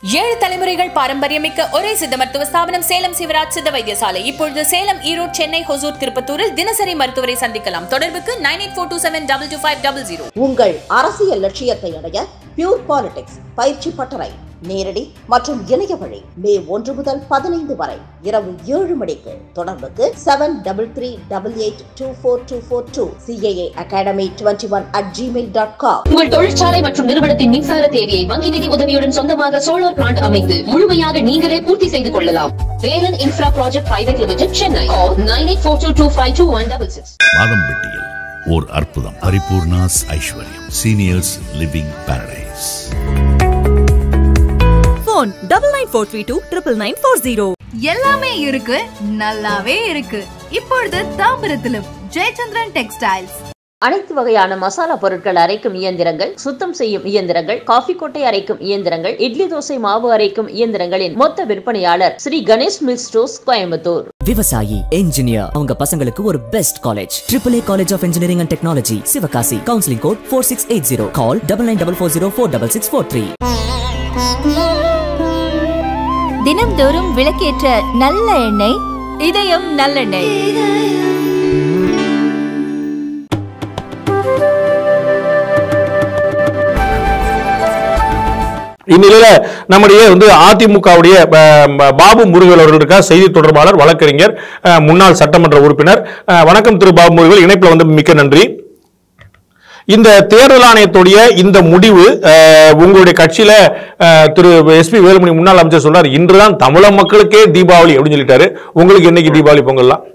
ஏழு தலைமுறைகள் பாரம்பரியமிக்க ஒரே சித்த மருத்துவ ஸ்தாபனம் சேலம் சிவராஜ் சித்த வைத்தியசாலை இப்பொழுது சேலம் ஈரோடு சென்னை ஹொசூர் திருப்பத்தூரில் தினசரி மருத்துவரை சந்திக்கலாம் தொடர்புக்கு nine eight four two seven double two five double zero உங்கள் அரசியல் லட்சியத்தை அடைய பியூர் பாலிடிக்ஸ் பயிற்சி பட்டறை நேரடி மற்றும் இணைய வழி மே ஒன்று முதல் பதினைந்து வரை இரவு ஏழு மணிக்கு தொடர்புக்கு seven double three double eight two four two four two CAA academy twenty one at Gmail dot com உங்கள் தொழிற்சாலை மற்றும் நிறுவனத்தின் மின்சார தேவையை வங்கி நிதி உதவியுடன் சொந்தமாக சோலார் பிளான்ட் அமைத்து முழுமையாக நீங்களே பூர்த்தி செய்து கொள்ளலாம் Velan infra project private limited Chennai nine eight four two two five two one double six மாதம்பட்டியில் ஓர் அற்புதம் Paripoornas Aishwaryam seniors living paradise phone double nine four three two triple nine four zero எல்லாமே இருக்கு நல்லாவே இருக்கு இப்பொழுது தாம்பரத்திலும் ஜெயச்சந்திரன் டெக்ஸ்டைல்ஸ் அனைத்து வகையான மசாலா பொருட்கள் அரைக்கும் இயந்திரங்கள் சுத்தம் செய்யும் இயந்திரங்கள் காஃபி கொட்டை அரைக்கும் இயந்திரங்கள் இட்லி தோசை மாவு அரைக்கும் இயந்திரங்களின் மொத்த விற்பனையாளர் ஸ்ரீ கணேஷ் மில் ஸ்டோர்ஸ் கோயம்புத்தூர் விவசாயி என்ஜினியர் அவங்க பசங்களுக்கு ஒரு best college triple A college of engineering and technology Sivakasi counselling code four six eight zero call double nine double four zero four double six four three தினம்தோறும் விளக்கேற்ற நல்ல எண்ணெய் இதயம் நல்லெண்ணெய் இந்நிலையில நம்முடைய வந்து அதிமுகவுடைய ப- ப- பாபு முருகல் அவர்கள் இருக்கா செய்தி தொடர்பாளர் வழக்கறிஞர் அஹ், முன்னாள் சட்டமன்ற உறுப்பினர் அஹ், வணக்கம் திரு பாபு முருகல் இணைப்புல வந்து மிக்க நன்றி இந்த தேர்தல் ஆணையத்துடைய இந்த முடிவு அஹ், உங்களுடைய கட்சியில அஹ், திரு எஸ்பி வேலுமணி முன்னாள் அமைச்சர் சொல்றாரு இன்றுதான் தமிழக மக்களுக்கே தீபாவளி அப்படின்னு சொல்லிட்டாரு உங்களுக்கு என்னைக்கு தீபாவளி பொங்கல்லாம்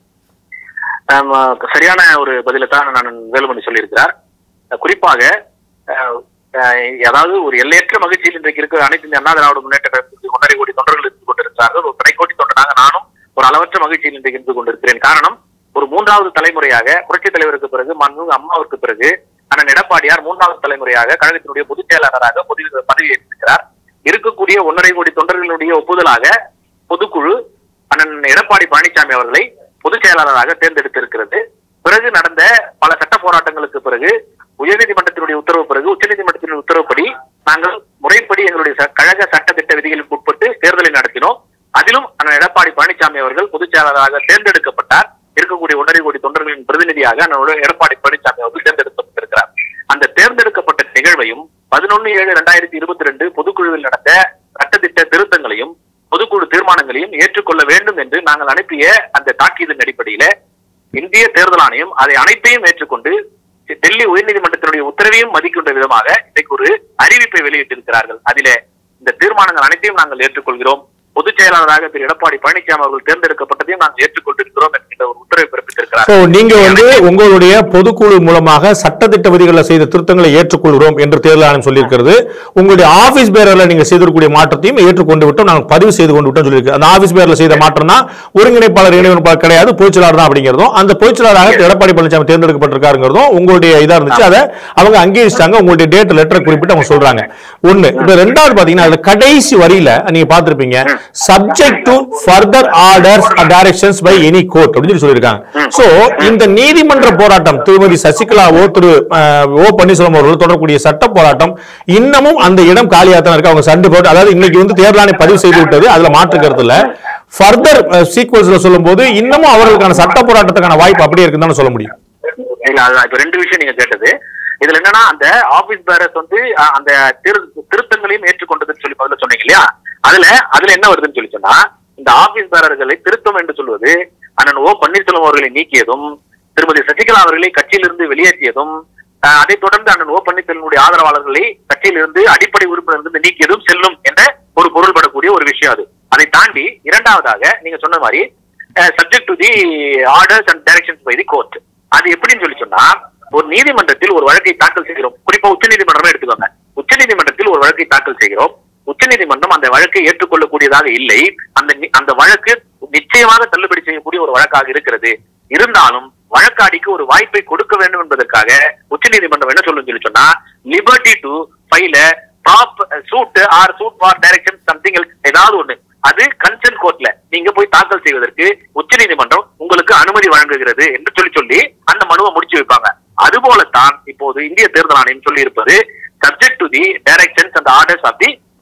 ஆமா, சரியான ஒரு பதிலை தான் நான் வேலுமணி சொல்லியிருக்கிறார் அஹ் குறிப்பாக அஹ், அஹ், அதாவது ஒரு எல்லையற்ற மகிழ்ச்சியில் இன்றைக்கு இருக்கிற அனைத்து இந்திய அண்ணா திராவிட முன்னேற்ற கழகத்துக்கு ஒன்றரை கோடி தொண்டர்கள் இருந்து கொண்டிருக்கிறார்கள் ஒரு கடை கோடி தொண்டனாக நானும் ஒரு அளவற்ற மகிழ்ச்சியில் இன்றைக்கு இருந்து கொண்டிருக்கிறேன் காரணம் ஒரு மூன்றாவது தலைமுறையாக புரட்சித் தலைவருக்கு பிறகு மன்மு அம்மாவுக்கு பிறகு அண்ணன் எடப்பாடியார் மூன்றாவது தலைமுறையாக கழகத்தினுடைய பொதுச் செயலாளராக பொது பதவி ஏற்றிருக்கிறார் இருக்கக்கூடிய ஒன்றரை கோடி தொண்டர்களுடைய ஒப்புதலாக பொதுக்குழு அண்ணன் எடப்பாடி பழனிசாமி அவர்களை பொதுச் செயலாளராக தேர்ந்தெடுத்திருக்கிறது பிறகு நடந்த பல சட்ட போராட்டங்களுக்கு பிறகு உயர்நீதிமன்றத்தினுடைய உத்தரவு பிறகு உச்சநீதிமன்றத்தினுடைய உத்தரவுப்படி நாங்கள் முறைப்படி எங்களுடைய ச- கழக சட்டத்திட்ட விதிகளுக்கு உட்பட்டு தேர்தலை நடத்தினோம் அதிலும் அண்ணன் எடப்பாடி பழனிசாமி அவர்கள் பொதுச் செயலாளராக தேர்ந்தெடுக்கப்பட்டார் இருக்கக்கூடிய ஒன்றரை கோடி தொண்டர்களின் பிரதிநிதியாக அண்ணன் எடப்பாடி பழனிசாமி அவர்கள் தேர்ந்தெடுக்கப்பட்டிருக்கிறார் அந்த தேர்ந்தெடுக்கப்பட்ட நிகழ்வையும் பதினொன்னு ஏழு இரண்டாயிரத்தி இருபத்தி ரெண்டு பொதுக்குழுவில் நடந்த சட்டத்திட்ட திருத்தங்களையும் பொதுக்குழு தீர்மானங்களையும் ஏற்றுக்கொள்ள வேண்டும் என்று நாங்கள் அனுப்பிய அந்த தாக்கீதின் அடிப்படையில இந்திய தேர்தல் ஆணையம் அதை அனைத்தையும் ஏற்றுக்கொண்டு டெல்லி உயர்நீதிமன்றத்தினுடைய உத்தரவையும் மதிக்கின்ற விதமாக இன்றைக்கு ஒரு அறிவிப்பை வெளியிட்டிருக்கிறார்கள் அதிலே இந்த தீர்மானங்கள் அனைத்தையும் நாங்கள் ஏற்றுக்கொள்கிறோம் பொதுச் செயலாளராக திரு எடப்பாடி பழனிசாமி அவர்கள் தேர்ந்தெடுக்கப்பட்டதையும் நாங்கள் ஏற்றுக்கொண்டிருக்கிறோம் என்கின்ற ஒரு உத்தரவை பிறப்பித்திருக்கிறார் சோ நீங்க வந்து உங்களுடைய பொதுக்குழு மூலமாக சட்டத்திட்ட விதிகளில் செய்த திருத்தங்களை ஏற்றுக்கொள்கிறோம் என்று தேர்தல் ஆணையம் சொல்லியிருக்கிறது உங்களுடைய ஆபீஸ் பேரர்ல நீங்க செய்திருக்கக்கூடிய மாற்றத்தையும் ஏற்றுக்கொண்டு விட்டோம் நாங்கள் பதிவு செய்து கொண்டு விட்டோம் சொல்லியிருக்கு அந்த ஆபீஸ் பேர்ல செய்த மாற்றம் தான் ஒருங்கிணைப்பாளர் இணைப்பாளர் கிடையாது பொதுச்செயலாளர் தான் அப்படிங்கிறதும் அந்த பொதுச்செயலாளராக திரு எடப்பாடி பழனிசாமி தேர்ந்தெடுக்கப்பட்டிருக்காருங்கிறதும் உங்களுடைய இதா இருந்துச்சு அதை அவங்க அங்கீகரிச்சிட்டாங்க உங்களுடைய டேட் லெட்டர் குறிப்பிட்டு அவங்க சொல்றாங்க ஒண்ணு இப்ப ரெண்டாவது பாத்தீங்கன்னா அதுல கடைசி வரியில நீங்க பார்த்திருப்பீங்க subject to further orders directions by any court அப்படின்னு சொல்லி சொல்லியிருக்காங்க சோ இந்த நீதிமன்ற போராட்டம் திருமதி சசிகலாவோ திரு அஹ், ஓ பன்னீர்செல்வம் அவர்கள் தொடரக்கூடிய சட்ட போராட்டம் இன்னமும் அந்த இடம் காலியாக தான் இருக்கு அவங்க சண்டை போட்டு அதாவது இன்னைக்கு வந்து தேர்தல் ஆணையம் பதிவு செய்து விட்டது அதுல மாற்று கருத்து இல்ல ஃபர்தர் சீக்வல்ஸ்ல சொல்லும்போது இன்னமும் அவர்களுக்கான சட்ட போராட்டத்துக்கான வாய்ப்பு அப்படியே இருக்குன்னு தானே சொல்ல முடியும் இல்ல அது இப்ப ரெண்டு விஷயம் நீங்க கேட்டது இதுல என்னன்னா அந்த ஆபீஸ் பேரஸ் வந்து அஹ், அந்த திரு- திருத்தங்களையும் ஏற்றுக்கொண்டதுன்னு சொல்லி முதல்ல சொன்னீங்க இல்லையா அதுல அதுல என்ன வருதுன்னு சொல்லி சொன்னா இந்த ஆபீஸ் பேரர்களை திருத்தம் என்று சொல்வது அண்ணன் ஓ பன்னீர்செல்வம் அவர்களை நீக்கியதும் திருமதி சசிகலா அவர்களை கட்சியிலிருந்து வெளியேற்றியதும் அஹ், அதைத் தொடர்ந்து அண்ணன் ஓ பன்னீர்செல்வனுடைய ஆதரவாளர்களை கட்சியிலிருந்து அடிப்படை உறுப்பினரிலிருந்து நீக்கியதும் செல்லும் என்ற ஒரு பொருள்படக்கூடிய ஒரு விஷயம் அது அதை தாண்டி இரண்டாவதாக நீங்க சொன்ன மாதிரி subject to the orders and directions by the court அது எப்படின்னு சொல்லி சொன்னா ஒரு நீதிமன்றத்தில் ஒரு வழக்கை தாக்கல் செய்கிறோம் குறிப்பா உச்சநீதிமன்றமே எடுத்துக்கோங்க உச்சநீதிமன்றத்தில் ஒரு வழக்கை தாக்கல் செய்கிறோம் உச்சநீதிமன்றம் அந்த வழக்கை ஏற்றுக்கொள்ளக்கூடியதாக இல்லை அந்த நி- அந்த வழக்கு நிச்சயமாக தள்ளுபடி செய்யக்கூடிய ஒரு வழக்காக இருக்கிறது இருந்தாலும் வழக்காடிக்கு ஒரு வாய்ப்பை கொடுக்க வேண்டும் என்பதற்காக உச்சநீதிமன்றம் என்ன சொல்லும் சொல்லி சொன்னா லிபர்ட்டி டு ஃபைல ப்ராப் suit or suit for direction something ஏதாவது ஒண்ணு அது கன்சென்ட் கோர்ட்ல நீங்க போய் தாக்கல் செய்வதற்கு உச்சநீதிமன்றம் உங்களுக்கு அனுமதி வழங்குகிறது என்று சொல்லி சொல்லி அந்த மனுவை முடிச்சு வைப்பாங்க அதுபோலத்தான் இப்போது இந்திய தேர்தல் ஆணையம் சொல்லி இருப்பது subject to the directions and orders of the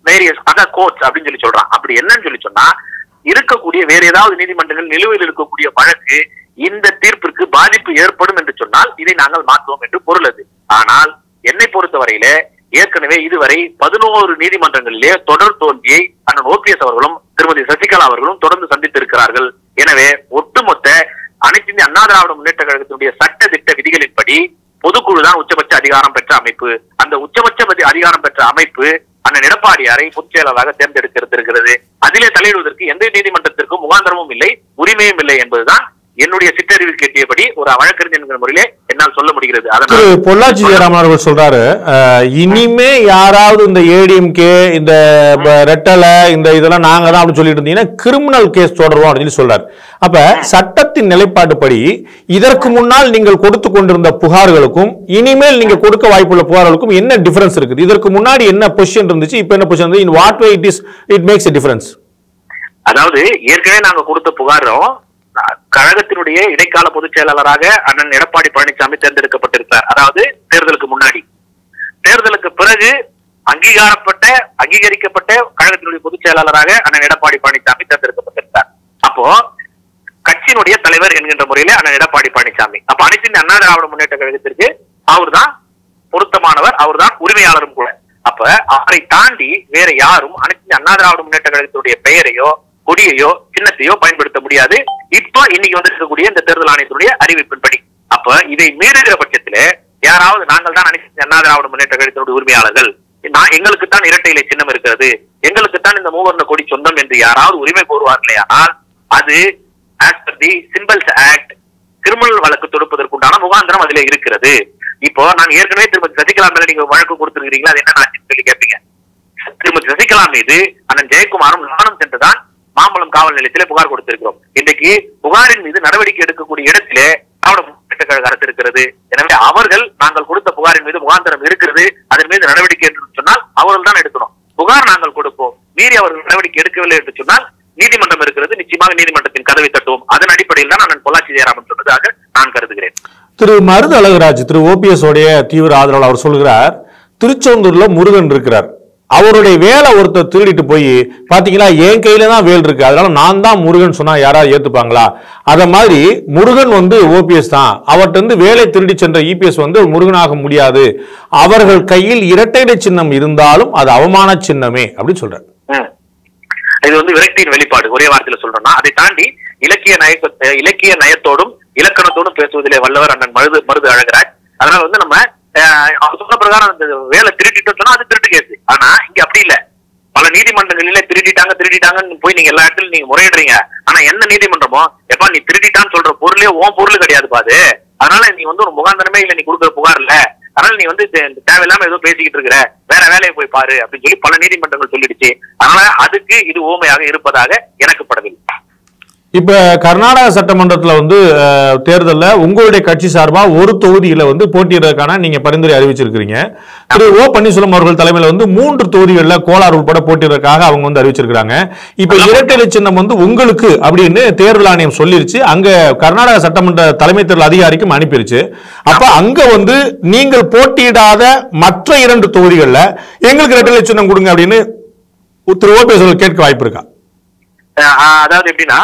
various other courts அப்படின்னு சொல்லி சொல்றான் அப்படி என்னன்னு சொல்லி சொன்னா இருக்கக்கூடிய வேற ஏதாவது நீதிமன்றங்கள் நிலுவையில் இருக்கக்கூடிய வழக்கு இந்த தீர்ப்பிற்கு பாதிப்பு ஏற்படும் என்று சொன்னால் இதை நாங்கள் மாற்றுவோம் என்று பொருள் அது ஆனால் என்னை பொறுத்தவரையில ஏற்கனவே இதுவரை பதினோரு நீதிமன்றங்களிலே தொடர் தோல்வியை அண்ணன் ஓபிஎஸ் அவர்களும் திருமதி சசிகலா அவர்களும் தொடர்ந்து சந்தித்திருக்கிறார்கள் எனவே ஒட்டுமொத்த அனைத்து இந்திய அண்ணா திராவிட முன்னேற்ற கழகத்தினுடைய சட்ட திட்ட விதிகளின்படி பொதுக்குழு தான் உச்சபட்ச அதிகாரம் பெற்ற அமைப்பு அந்த உச்சபட்ச பதி- அதிகாரம் பெற்ற அமைப்பு அண்ணன் எடப்பாடியாரை பொதுச் செயலாளராக தேர்ந்தெடுத்திருக்கிறது அதிலே தலையிடுவதற்கு எந்த நீதிமன்றத்திற்கும் முகாந்திரமும் இல்லை உரிமையும் இல்லை என்பதுதான் என்னுடைய சிற்றறிவில் கேட்டியபடி ஒரு வழக்கறிஞர் என்கிற முறையிலே என்னால் சொல்ல முடிகிறது திரு அதனால் பொள்ளாச்சி ஜெயராமன் அவர்கள் சொல்றாரு அஹ், இனிமே யாராவது இந்த ஏடிஎம்கே இந்த ப- ரெட்டலை இந்த இதெல்லாம் நாங்க தான் அப்படின்னு சொல்லிட்டு இருந்தீங்கன்னா கிரிமினல் கேஸ் தொடருவோம் அப்படின்னு சொல்லி சொல்றாரு அப்ப சட்டத்தின் நிலைப்பாட்டுப்படி இதற்கு முன்னால் நீங்கள் கொடுத்து கொண்டிருந்த புகார்களுக்கும் இனிமேல் நீங்க கொடுக்க வாய்ப்புள்ள புகார்களுக்கும் என்ன டிஃபரன்ஸ் இருக்குது இதற்கு முன்னாடி என்ன பொசிஷன் இருந்துச்சு இப்போ என்ன பொசிஷன் இருந்துச்சு in what way it is it makes a difference அதாவது ஏற்கனவே நாங்க கொடுத்த புகாரும் அஹ், கழகத்தினுடைய இடைக்கால பொதுச் செயலாளராக அண்ணன் எடப்பாடி பழனிசாமி தேர்ந்தெடுக்கப்பட்டிருக்கிறார் அதாவது தேர்தலுக்கு முன்னாடி தேர்தலுக்கு பிறகு அங்கீகாரப்பட்ட அங்கீகரிக்கப்பட்ட கழகத்தினுடைய பொதுச் செயலாளராக அண்ணன் எடப்பாடி பழனிசாமி தேர்ந்தெடுக்கப்பட்டிருக்கிறார் அப்போ கட்சியினுடைய தலைவர் என்கின்ற முறையிலே அண்ணன் எடப்பாடி பழனிசாமி அப்ப அனைத்து இந்திய அண்ணா திராவிட முன்னேற்ற கழகத்திற்கு அவர்தான் பொருத்தமானவர் அவர்தான் உரிமையாளரும் கூட அப்ப அவரை தாண்டி வேற யாரும் அனைத்து இந்திய அண்ணா திராவிட முன்னேற்ற கழகத்தினுடைய பெயரையோ கொடியையோ சின்னத்தையோ பயன்படுத்த முடியாது இப்போ இன்னைக்கு வந்திருக்கக்கூடிய இந்த தேர்தல் ஆணையத்தினுடைய அறிவிப்பின்படி அப்ப இதை மீறுகிற பட்சத்துல யாராவது நாங்கள் தான் அனைத்து இந்திய அண்ணா திராவிட முன்னேற்ற கழகத்தினுடைய உரிமையாளர்கள் நான் எங்களுக்கு தான் இரட்டை இலை சின்னம் இருக்கிறது எங்களுக்கு தான் இந்த மூவர்ண கொடி சொந்தம் என்று யாராவது உரிமை கோருவார்களே ஆனால் அது as per the symbols act கிரிமினல் வழக்கு தொடுப்பதற்குண்டான முகாந்திரம் அதிலே இருக்கிறது இப்போ நான் ஏற்கனவே திருமதி சசிகலா மேல நீங்க வழக்கு கொடுத்திருக்கீங்களா அது என்ன ஆச்சுன்னு சொல்லி கேட்பீங்க திருமதி சசிகலா மீது அண்ணன் ஜெயக்குமாரும் நானும் சென்றுதான் மாம்பழம் காவல் நிலையத்திலே புகார் கொடுத்திருக்கிறோம் இன்றைக்கு புகாரின் மீது நடவடிக்கை எடுக்கக்கூடிய இடத்திலே திராவிட முன்னேற்ற கழக அரசு இருக்கிறது எனவே அவர்கள் நாங்கள் கொடுத்த புகாரின் மீது முகாந்திரம் இருக்கிறது அதன் மீது நடவடிக்கை என்று சொன்னால் அவர்கள் தான் எடுக்கணும் புகார் நாங்கள் கொடுப்போம் மீறி அவர்கள் நடவடிக்கை எடுக்கவில்லை என்று சொன்னால் நீதிமன்றம் இருக்கிறது நிச்சயமாக நீதிமன்றத்தின் கதவை தட்டுவோம் அதன் அடிப்படையில் தான் நான் பொள்ளாச்சி ஜெயராமன் சொன்னதாக நான் கருதுகிறேன் திரு மருது அழகுராஜ் திரு ஓபிஎஸ் உடைய தீவிர ஆதரவாளர் அவர் சொல்கிறார் திருச்செந்தூர்ல முருகன் இருக்கிறார் அவருடைய வேலை ஒருத்தர் திருடிட்டு போய் பாத்தீங்களா என் கையில தான் வேல் இருக்கு அதனால நான் தான் முருகன் சொன்னா யாராவது ஏத்துப்பாங்களா அத மாதிரி முருகன் வந்து ஓபிஎஸ் தான் அவர்கிட்ட இருந்து வேலை திருடி சென்ற இபிஎஸ் வந்து முருகனாக முடியாது அவர்கள் கையில் இரட்டை இலை சின்னம் இருந்தாலும் அது அவமான சின்னமே அப்படின்னு சொல்றாரு ம். இது வந்து விரக்தியின் வெளிப்பாடு ஒரே வார்த்தையில சொல்றோம்னா அதை தாண்டி இலக்கிய நய இலக்கிய நயத்தோடும் இலக்கணத்தோடும் பேசுவதிலே வல்லவர் அண்ணன் மருது மருது அழகராஜ் அதனால வந்து நம்ம அஹ், அவர் சொன்ன பிரகாரம் அந்த வேலை திருடிட்டோம் சொன்னா அது திருட்டு கேஸ் ஆனா இங்க அப்படி இல்ல பல நீதிமன்றங்களிலே திருடிட்டாங்க திருடிட்டாங்கன்னு போய் நீங்க எல்லா இடத்துலயும் நீங்க முறையிடுறீங்க ஆனா எந்த நீதிமன்றமோ எப்பா நீ திருடிட்டான்னு சொல்ற பொருளே உன் பொருள் கிடையாதுப்பா அது அதனால நீ வந்து ஒரு முகாந்தரமே இல்ல நீ கொடுக்குற புகார் இல்ல அதனால நீ வந்து தே- தேவையில்லாம ஏதோ பேசிக்கிட்டு இருக்கிற வேற வேலையை போய் பாரு அப்படின்னு சொல்லி பல நீதிமன்றங்கள் சொல்லிடுச்சு அதனால அதுக்கு இது ஊமையாக இருப்பதாக எனக்கு படவில்லை இப்ப கர்நாடக சட்டமன்றத்துல வந்து அஹ், தேர்தல்ல உங்களுடைய கட்சி சார்பா ஒரு தொகுதியில வந்து போட்டியிடுறதுக்கான நீங்க பரிந்துரை அறிவிச்சிருக்கிறீங்க திரு ஓ பன்னீர்செல்வம் அவர்கள் தலைமையில வந்து மூன்று தொகுதிகளில் கோலார் உட்பட போட்டியிடுறதுக்காக அவங்க வந்து அறிவிச்சிருக்காங்க இப்ப இரட்டை இலை சின்னம் வந்து உங்களுக்கு அப்படின்னு தேர்தல் ஆணையம் சொல்லிருச்சு அங்க கர்நாடக சட்டமன்ற தலைமை தேர்தல் அதிகாரிக்கும் அனுப்பிருச்சு அப்ப அங்க வந்து நீங்கள் போட்டியிடாத மற்ற இரண்டு தொகுதிகளில் எங்களுக்கு இரட்டை இலை சின்னம் கொடுங்க அப்படின்னு திரு ஓபிஎஸ் அவர்கள் கேட்க வாய்ப்பு இருக்கா அஹ் அஹ் அதாவது எப்படின்னா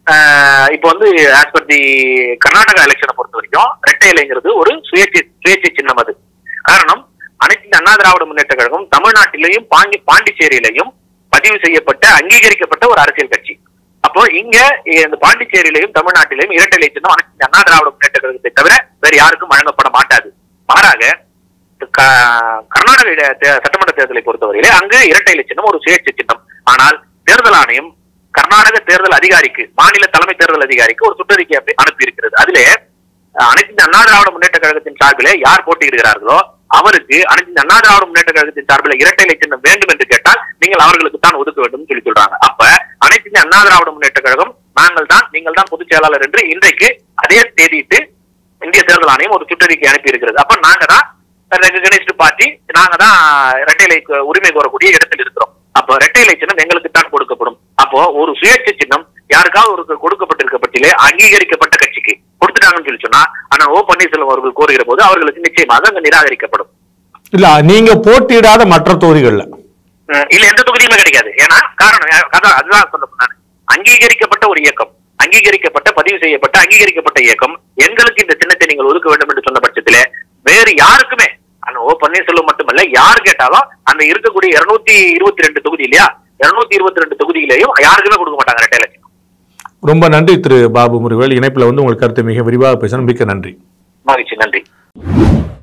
அஹ் இப்போ வந்து ஆஸ் பர் தி கர்நாடகா எலெக்ஷனை பொறுத்த வரைக்கும் ரெட்டை இலைங்கிறது ஒரு சுயேட்சை சுயேட்சை சின்னம் அது காரணம் அனைத்து இந்திய அண்ணா திராவிட முன்னேற்ற கழகம் தமிழ்நாட்டிலேயும் பாண்டி பாண்டிச்சேரியிலையும் பதிவு செய்யப்பட்ட அங்கீகரிக்கப்பட்ட ஒரு அரசியல் கட்சி அப்போ இங்க இந்த பாண்டிச்சேரியிலையும் தமிழ்நாட்டிலையும் இரட்டை இலை சின்னம் அனைத்து இந்திய அண்ணா திராவிட முன்னேற்ற கழகத்தை தவிர வேற யாருக்கும் வழங்கப்பட மாட்டாது மாறாக க- கர்நாடக இட- தே- சட்டமன்ற தேர்தலை பொறுத்தவரையிலே அங்கு இரட்டை இலை சின்னம் ஒரு சுயேட்சை சின்னம் ஆனால் தேர்தல் ஆணையம் கர்நாடக தேர்தல் அதிகாரிக்கு மாநில தலைமை தேர்தல் அதிகாரிக்கு ஒரு சுற்றறிக்கை அப்படி அனுப்பி இருக்கிறது அதிலே அஹ், அனைத்து இந்திய அண்ணா திராவிட முன்னேற்ற கழகத்தின் சார்பிலே யார் போட்டியிடுகிறார்களோ அவருக்கு அனைத்து இந்திய அண்ணா திராவிட முன்னேற்ற கழகத்தின் சார்பில் இரட்டை இலை சின்னம் வேண்டும் என்று கேட்டால் நீங்கள் அவர்களுக்கு தான் ஒதுக்க வேண்டும் சொல்லி சொல்றாங்க அப்ப அனைத்து இந்திய அண்ணா திராவிட முன்னேற்ற கழகம் நாங்கள் தான் நீங்கள் தான் பொதுச் செயலாளர் என்று இன்றைக்கு அதே தேதியிட்டு இந்திய தேர்தல் ஆணையம் ஒரு சுற்றறிக்கை அனுப்பி இருக்கிறது அப்ப நாங்க தான் ரெகனைஸ்டு பார்ட்டி நாங்க தான் இரட்டை இலை கு- உரிமை கோரக்கூடிய இடத்தில் இருக்கிறோம் அப்போ இரட்டை இலை சின்னம் எங்களுக்கு தான் கொடுக்கப்படும் அப்போ ஒரு சுயேட்சை சின்னம் யாருக்காவது ஒரு கொடுக்கப்பட்டிருக்க பட்சத்திலே அங்கீகரிக்கப்பட்ட கட்சிக்கு கொடுத்துட்டாங்கன்னு சொல்லி சொன்னா ஆனா ஓ பன்னீர்செல்வம் அவர்கள் கோருகிற போது அவர்களுக்கு நிச்சயமாக அங்க நிராகரிக்கப்படும் இல்ல நீங்க போட்டியிடாத மற்ற தொகுதிகள்ல அஹ் இல்ல எந்த தொகுதியுமே கிடைக்காது ஏன்னா காரணம் யா- அதான் அதுதான் சொல்ல நான் அங்கீகரிக்கப்பட்ட ஒரு இயக்கம் அங்கீகரிக்கப்பட்ட பதிவு செய்யப்பட்ட அங்கீகரிக்கப்பட்ட இயக்கம் எங்களுக்கு இந்த சின்னத்தை நீங்கள் ஒதுக்க வேண்டும் என்று சொன்ன பட்சத்திலே வேறு யாருக்குமே அந்த ஓ பன்னீர்செல்வம் மட்டுமல்ல யார் கேட்டாலும் அந்த இருக்கக்கூடிய இருநூத்தி இருபத்தி ரெண்டு தொகுதி இல்லையா இருநூத்தி இருபத்தி ரெண்டு தொகுதியிலையும் யாருக்குமே கொடுக்க மாட்டாங்க ரெட்டை இலட்சம் ரொம்ப நன்றி திரு பாபு முருகவேல் இணைப்பில் வந்து உங்கள் கருத்தை மிக விரிவாக பேசணும் மிக்க நன்றி மகிழ்ச்சி நன்றி